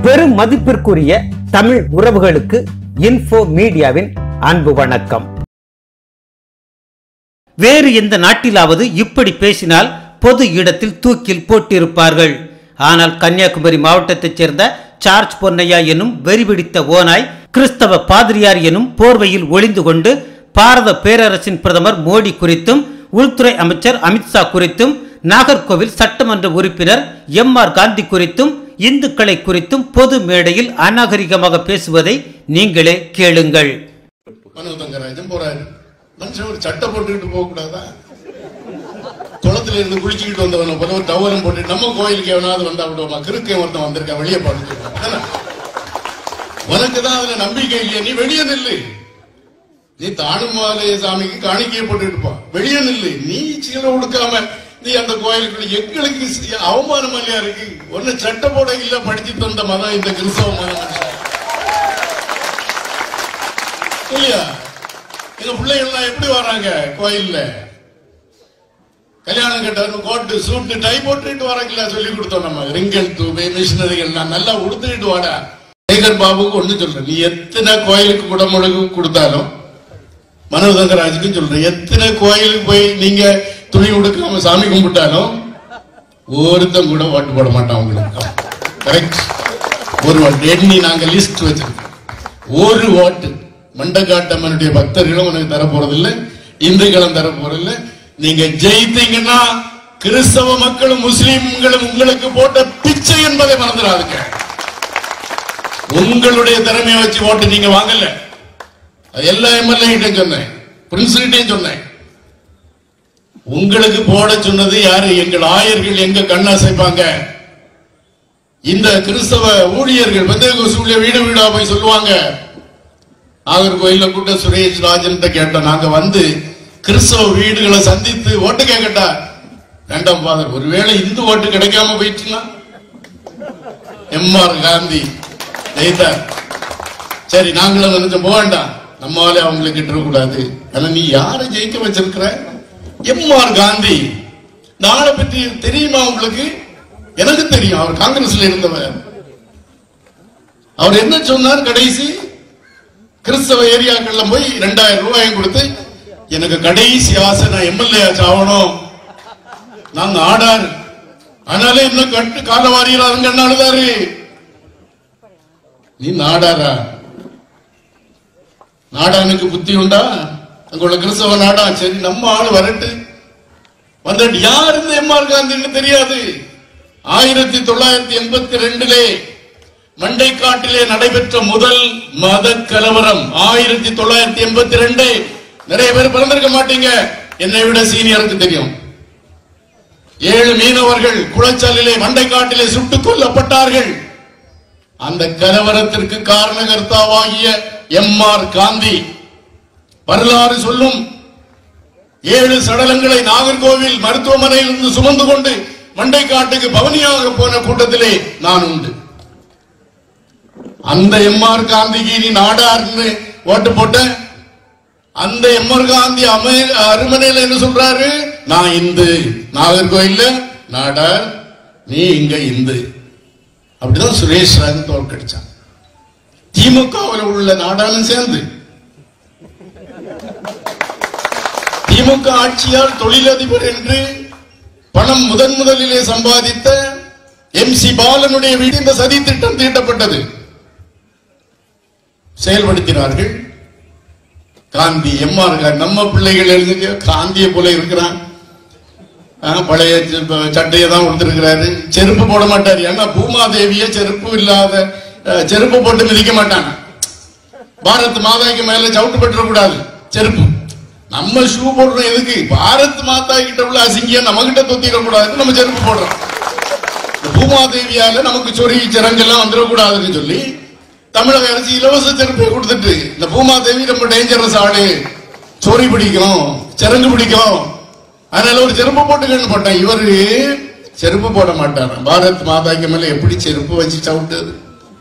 பெரும் மதிப்பிற்குரிய தமிழ் உறவுகளுக்கு இன்ஃபோ மீடியாவின் அன்பு வணக்கம் வேறு எந்த நாட்டிலாவது இப்படி பேசினால் பொது இடத்தில் தூக்கில் போட்டிருப்பார்கள் ஆனால் கன்னியாகுமரி மாவட்டத்தைச் சேர்ந்த சார்ஜ் பொன்னையா எனும் வெறிபிடித்த ஓனாய் கிறிஸ்தவ பாதிரியார் எனும் போர்வையில் ஒளிந்து கொண்டு பாரத பேரரசின் பிரதமர் மோடி குறித்தும் உள்துறை அமைச்சர் அமித்ஷா குறித்தும் நாகர்கோவில் சட்டமன்ற உறுப்பினர் எம் ஆர் காந்தி குறித்தும் இந்துக்களை குறித்தும் பொது மேடையில் அநாகரிகமாக பேசுவதை நீங்களே கேளுங்கள் மனோ தங்கராஜன் போறாரு மனுஷன் ஒரு சட்டை போட்டுக்கிட்டு போக கூடாதா குளத்துல இருந்து குளிச்சுக்கிட்டு வந்தவன போல ஒரு டவரம் போட்டு நம்ம கோயிலுக்கு எவனாவது வந்தா விடுவோமா கிறுக்கன் ஒருத்தன் வந்திருக்கான் வெளியே பார்த்து உனக்கு தான் அதுல நம்பிக்கை இல்லையா நீ வெளியே நில்லு நீ தானுமாலய சாமிக்கு காணிக்கையை போட்டுட்டு போ வெளியே நில்லு நீ சீலை உடுக்காம நீ அந்த கோயிலுக்குள்ள எங்களுக்கு சி- அவமானம் இல்லையா இருக்கு ஒன்னு சட்டை போட இல்ல படிச்சு தந்த மதம் இந்த கிறிஸ்தவ மதம் மனுஷன். இல்லையா எங்க பிள்ளைகள்லாம் எப்படி வராங்க கோயில்ல கல்யாணம் கட்ட கோட்டு சூட்டு டை போட்டுட்டு வராங்கல்ல சொல்லி கொடுத்தோம் நம்ம ரிங்கல் தூபை மிஷினரிகள்லாம் நல்லா உடுத்துக்கிட்டு வாடா சேகர் பாபுக்கு ஒண்ணு சொல்றேன் நீ எத்தனை கோயிலுக்கு குடமுழுகு கொடுத்தாலும் மனோதங்கராஜுக்கும் சொல்றேன் எத்தனை கோயிலுக்கு போய் நீங்க துணி உடுக்காம சாமி கும்பிட்டாலும் ஒருத்தன் கூட ஓட்டு போட மாட்டான் உங்களுக்கு கரெக்ட் ஒரு ஓட்டு எண்ணி நாங்க லிஸ்ட் வச்சிருக்கோம் ஒரு ஓட்டு மண்டகாட்டம்மனுடைய பக்தர்களும் உனக்கு தர போறதில்லை இந்துக்களும் தர போறதில்லை நீங்க ஜெயித்தீங்கன்னா கிறிஸ்தவ மக்களும் முஸ்லிம்களும் உங்களுக்கு போட்ட பிச்சை என்பதை மறந்துடாதுங்க உங்களுடைய திறமையை வச்சு ஓட்டு நீங்க வாங்கல அது எல்லா எம்எல்ஏ கிட்டையும் சொன்னேன் பிரின்சிபிள்கிட்டையும் சொன்னேன் உங்களுக்கு போட சொன்னது யாரு எங்கள் ஆயர்கள் எங்க கண்ணசைப்பாங்க இந்த கிறிஸ்தவ ஊழியர்கள் பெந்தேகோஸ் ஊழிய வீடு வீடா போய் சொல்லுவாங்க நாகர்கோயில கூட்ட சுரேஷ் ராஜன் கேட்டோம் நாங்க வந்து கிறிஸ்தவ வீடுகளை சந்தித்து ஓட்டு கேட்கட்டா வேண்டாம் ஃபாதர் ஒருவேளை இந்து ஓட்டு கிடைக்காம போயிடுச்சுன்னா எம் ஆர் காந்தி ஜெயித்தார் சரி நாங்களும் நினைச்சோம் போக வேண்டாம் நம்மாலே அவங்களுக்கு கிட்டக்கூடாது ஆனா நீ யாரை ஜெயிக்க வச்சிருக்கிற எம் ஆர் காந்தி இந்த ஆளை பற்றி தெரியுமா உங்களுக்கு எனக்கு தெரியும் அவர் காங்கிரஸ்ல இருந்தவர் அவர் என்ன சொன்னார் கடைசி கிறிஸ்தவ ஏரியாக்கள்ல போய் ரெண்டாயிரம் ரூபாயும் கொடுத்து எனக்கு கடைசி ஆசை நான் எம்எல்ஏ ஆகணும் நாங்க ஆடார் ஆனாலே இன்னும் கட்டு கால வாரியாருங்க என்ன அழுதாரு நீ நாடாரா நாடானுக்கு புத்தி உண்டா அங்க உள்ள கிறிஸ்தவ நாடா சரி நம்ம ஆளு வரட்டு வந்துட்டு யார் இந்த எம்ஆர் காந்தின்னு தெரியாது ஆயிரத்தி தொள்ளாயிரத்தி எண்பத்தி ரெண்டிலே மண்டைக்காட்டிலே நடைபெற்ற முதல் மத கலவரம் ஆயிரத்தி தொள்ளாயிரத்தி எண்பத்தி ரெண்டு நிறைய பேர் பிறந்திருக்க மாட்டீங்க என்னை விட சீனியருக்கு தெரியும் ஏழு மீனவர்கள் குளச்சலிலே மண்டைக்காட்டிலே சுட்டுக் கொல்லப்பட்டார்கள் அந்த கலவரத்திற்கு காரணகர்த்தாவாகிய எம் ஆர் காந்தி வரலாறு சொல்லும் ஏழு சடலங்களை நாகர்கோவில் மருத்துவமனையில் இருந்து சுமந்து கொண்டு மண்டைக்காட்டுக்கு பவனியாக போன கூட்டத்திலே நான் உண்டு அந்த எம் ஆர் காந்திக்கு நீ நாடார்னு ஓட்டு போட்ட அந்த எம் ஆர் காந்தி அமை அருமனையில் என்ன சொல்றாரு நான் இந்து நாகர்கோயில்ல நாடார் நீ இங்க இந்து அப்படிதான் சுரேஷ் ராஜன் தோற்கடிச்சான் திமுகவில் உள்ள நாடானும் சேர்ந்து திமுக ஆட்சியால் தொழிலதிபர் என்று பணம் முதன் முதலிலே சம்பாதித்த எம் சி பாலனுடைய வீடு இந்த சதி திட்டம் தீட்டப்பட்டது செயல்படுத்தினார்கள் காந்தி எம்ஆர் நம்ம பிள்ளைகள் எழுதுங்க காந்தியை போல இருக்கிறான் ஆ, பழைய ச- சட்டையை தான் கொடுத்திருக்கிறாரு செருப்பு போட மாட்டார் ஏன்னா பூமாதேவிய செருப்பு இல்லாத அஹ், செருப்பு போட்டு மிதிக்க மாட்டாங்க பாரத் மாதாக்கு மேல சவுட்டு பெற்ற கூடாது செருப்பு நம்ம ஷூ போடுறோம் எதுக்கு பாரத் மாதா கிட்ட உள்ள அசிங்கியம் நம்ம கிட்ட தொத்திட கூடாது நம்ம செருப்பு போடுறோம் இந்த பூமாதேவியால நமக்கு சொறி சிறங்கெல்லாம் வந்துடக்கூடாதுன்னு சொல்லி தமிழக அரசு இலவச செருப்பை கொடுத்துட்டு இந்த பூமாதேவி ரொம்ப டேஞ்சரஸ் ஆளு சொறி பிடிக்கும் சிறங்கு பிடிக்கும் அதனால ஒரு செருப்பு போட்டுக்கன்னு போட்டேன் இவரு செருப்பு போட மாட்டார் பாரத் மாதாக்கு மேல எப்படி செருப்பு வச்சு சவுட்டது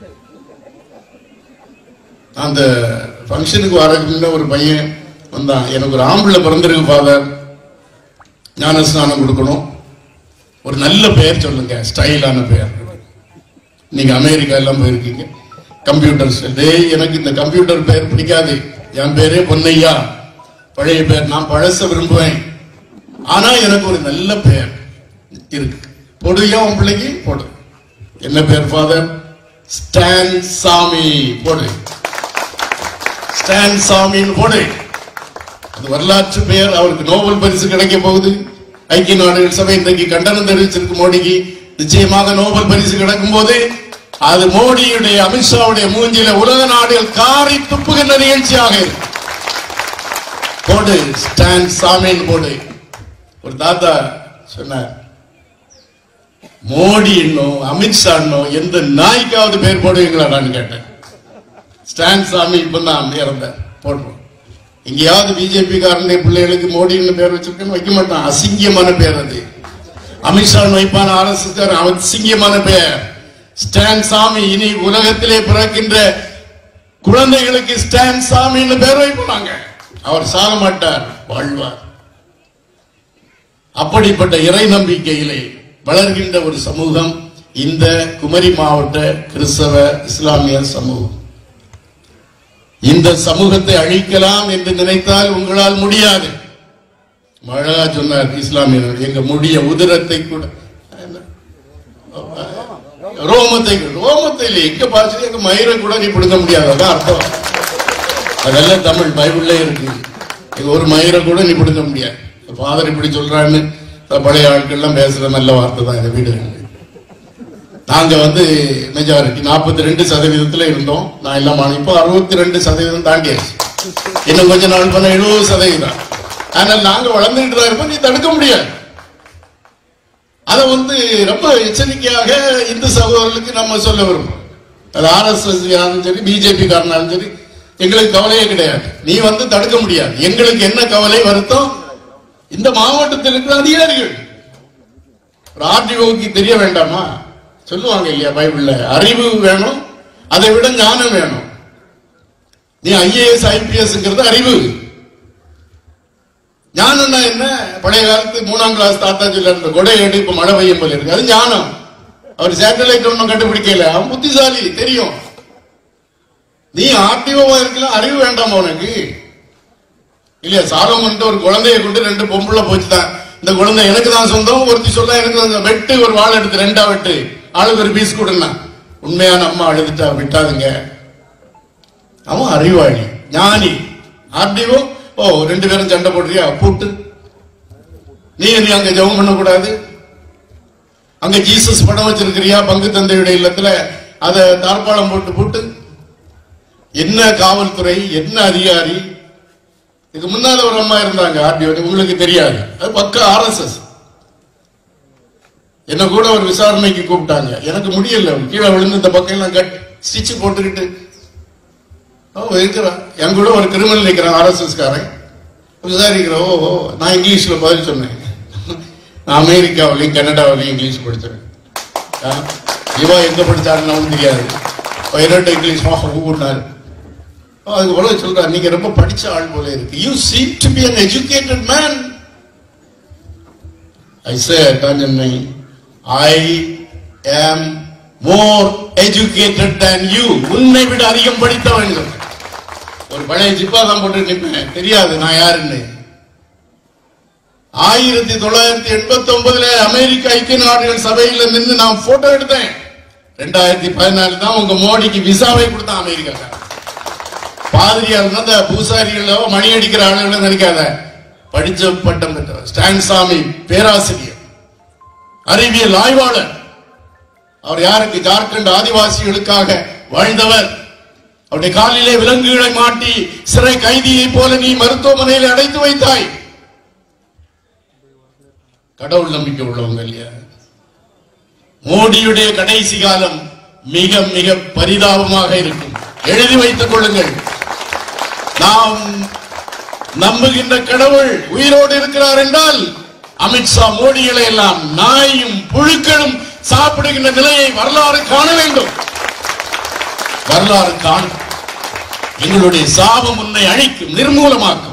அந்த ஃபங்க்ஷனுக்கு வரதுக்கு முன்ன ஒரு பையன் வந்தான் எனக்கு ஒரு ஆம்பளை பிறந்திருக்கு ஃபாதர் ஞான ஸ்நானம் கொடுக்கணும் ஒரு நல்ல பெயர் சொல்லுங்க ஸ்டைலான பெயர் நீங்க அமெரிக்கா எல்லாம் போயிருக்கீங்க கம்ப்யூட்டர் டேய் எனக்கு இந்த கம்ப்யூட்டர் பேர் பிடிக்காது என் பேரே பொன்னையா பழைய பேர் நான் பழச விரும்புவேன் ஆனா எனக்கு ஒரு நல்ல பெயர் இருக்கு போடுவியா உன் பிள்ளைக்கு போடு என்ன பேர் ஃபாதர் ஸ்டான் சாமி போடு ஸ்டான் சாமின்னு போடு அது வரலாற்று பெயர் அவருக்கு நோபல் பரிசு கிடைக்க போகுது ஐக்கிய நாடுகள் சபை இன்றைக்கு கண்டனம் தெரிவிச்சிருக்கு மோடிக்கு நிச்சயமாக நோபல் பரிசு கிடைக்கும் போது அது மோடியுடைய அமித்ஷாவுடைய மூஞ்சில உலக நாடுகள் காரி துப்புகின்ற நிகழ்ச்சியாக இருக்கும். போடு ஸ்டான் சாமின்னு போடு ஒரு தாத்தா சொன்னார் மோடி இன்னும் அமித்ஷா இன்னும் எந்த நாய்க்காவது பேர் போடுவீங்களா நான் கேட்டேன் ஸ்டான் சாமி இப்பதான் இறந்தார் போடுவோம் எங்கேயாவது பிஜேபி காரனுடைய பிள்ளைகளுக்கு மோடின்னு பேர் வச்சிருக்கேன்னு வைக்க மாட்டான் அசிங்கமான பேர் அது அமித்ஷா வைப்பான அரசு அசிங்கமான பேர் ஸ்டான் சாமி இனி உலகத்திலே பிறக்கின்ற குழந்தைகளுக்கு ஸ்டான் சாமின்னு பேர் வைப்பாங்க அவர் சாக மாட்டார் வாழ்வார் அப்படிப்பட்ட இறை நம்பிக்கையிலே வளர்கின்ற ஒரு சமூகம் இந்த குமரி மாவட்ட கிறிஸ்தவ இஸ்லாமிய சமூகம் இந்த சமூகத்தை அழிக்கலாம் என்று நினைத்தால் உங்களால் முடியாது அழகா சொன்னார் இஸ்லாமியர் எங்க முடிய உதிரத்தை கூட ரோமத்தை ரோமத்தை இல்லை எங்க பாச்சு எங்க மயிரை கூட நீ பிடுங்க முடியாது அதான் அர்த்தம் அதெல்லாம் தமிழ் பைபிள்ல இருக்கு இது ஒரு மயிரை கூட நீ பிடுங்க முடியாது ஃபாதர் இப்படி சொல்றான்னு பழைய ஆட்கள்லாம் பேசுற நல்ல வார்த்தை தான் இந்த வீடு நாங்க வந்து மெஜாரிட்டி நாற்பத்தி ரெண்டு சதவீதத்துல இருந்தோம் நான் எல்லாம் ஆன- இப்போ அறுபத்தி ரெண்டு சதவீதம் தாண்டியாச்சு இன்னும் கொஞ்ச நாள் பண்ண எழுபது சதவீதம் ஆனால் நாங்க வளர்ந்துகிட்டு தான் இருப்போம் நீ தடுக்க முடியாது அதை வந்து ரொம்ப எச்சரிக்கையாக இந்து சகோதரர்களுக்கு நம்ம சொல்ல விரும்புறோம் அது ஆர்எஸ்எஸ் சரி பிஜேபி காரனாலும் சரி எங்களுக்கு கவலையே கிடையாது நீ வந்து தடுக்க முடியாது எங்களுக்கு என்ன கவலை வருத்தம் இந்த மாவட்டத்தில் இருக்கிற அதிகாரிகள் ஒரு ஆர்டிஓக்கு தெரிய வேண்டாமா சொல்லுவாங்க இல்லையா பைபிள்ல அறிவு வேணும் அதை விட ஞானம் வேணும் நீ ஐஏஎஸ் ஐபிஎஸ்ங்கிறது அறிவு ஞானம்னா என்ன பழைய காலத்து மூணாம் கிளாஸ் தாத்தா சொல்ல இருந்த கொடை எடு இப்ப மழை பெய்யும் போல இருக்கு அது ஞானம் அவர் சேட்டலைட் ஒன்றும் கண்டுபிடிக்கல அவன் புத்திசாலி தெரியும் நீ ஆர்டிஓவா இருக்கலாம் அறிவு வேண்டாமா உனக்கு இல்லையா சாலமன் ஒரு குழந்தைய கொண்டு ரெண்டு பொம்பளை போச்சுதான் இந்த குழந்தை எனக்கு தான் சொந்தம் ஒருத்தி சொல்ல எனக்கு தான் வெட்டு ஒரு வாள் எடுத்து ரெண்டா வெட்டு ஆளுக்கு ஒரு பீஸ் கொடுன்னா உண்மையான அம்மா அழுதுட்டா விட்டாதுங்க அவன் அறிவாளி ஞானி ஆர்டிஓ ஓ ரெண்டு பேரும் சண்டை போடுறியா பூட்டு நீ நீ அங்க ஜெபம் பண்ணக்கூடாது அங்க ஜீசஸ் படம் வச்சிருக்கிறியா பங்கு தந்தையுடைய இல்லத்துல அத தார்பாலம் போட்டு போட்டு என்ன காவல்துறை என்ன அதிகாரி இதுக்கு முன்னால ஒரு அம்மா இருந்தாங்க ஆர்டிஓ உங்களுக்கு தெரியாது அது பக்க ஆர்எஸ்எஸ் என்ன கூட ஒரு விசாரணைக்கு கூப்பிட்டாங்க எனக்கு முடியல கீழே விழுந்து இந்த பக்கம் எல்லாம் கட் ஸ்டிச் போட்டுக்கிட்டு ஓ இருக்கிறான் என் கூட ஒரு கிரிமினல் நிற்கிறான் ஆர்எஸ்எஸ் காரன் விசாரிக்கிறேன் ஓ ஓ நான் இங்கிலீஷ்ல பதில் சொன்னேன் நான் அமெரிக்காவிலையும் கனடாவிலையும் இங்கிலீஷ் படித்தேன் ஆ, இவா எங்க படிச்சாருன்னு தெரியாது பைரட் இங்கிலீஷ் ஊர்னாரு அதுக்கு போல சொல்றாரு நீங்க ரொம்ப படிச்ச ஆள் போல இருக்கு you seem to be an educated man I said Anjanai, I am more educated than you உன்னை விட அதிகம் படித்தவன் சொன்னேன். ஒரு பழைய ஜிப்பா தான் போட்டு நிற்பேன் தெரியாது நான் யாருன்னு ஆயிரத்தி தொள்ளாயிரத்தி எண்பத்தி ஒன்பதுல அமெரிக்க ஐக்கிய நாடுகள் சபையில நின்று நான் போட்டோ எடுத்தேன் ரெண்டாயிரத்தி பதினாலு தான் உங்க மோடிக்கு விசாவை கொடுத்தான் அமெரிக்கா பாதிரியார் அந்த பூசாரிகளோ மணி அடிக்கிற ஆளுகளை நினைக்காத படிச்ச பட்டம் பெற்றவர் ஸ்டான் சாமி பேராசிரியர் அறிவியல் ஆய்வாளர் அவர் யாருக்கு ஜார்க்கண்ட் ஆதிவாசிகளுக்காக வாழ்ந்தவர் அவருடைய காலிலே விலங்குகளை மாட்டி சிறை கைதியை போல நீ மருத்துவமனையில் அடைத்து வைத்தாய் கடவுள் நம்பிக்கை உள்ளவங்க இல்லையா மோடியுடைய கடைசி காலம் மிக மிக பரிதாபமாக இருக்கும் எழுதி வைத்துக் கொள்ளுங்கள் நாம் நம்புகின்ற கடவுள் உயிரோடு இருக்கிறார் என்றால் அமித்ஷா மோடிகளை எல்லாம் நாயும் புழுக்களும் சாப்பிடுகின்ற நிலையை வரலாறு காண வேண்டும் வரலாறு காணும் எங்களுடைய சாபம் உன்னை அழிக்கும் நிர்மூலமாக்கும்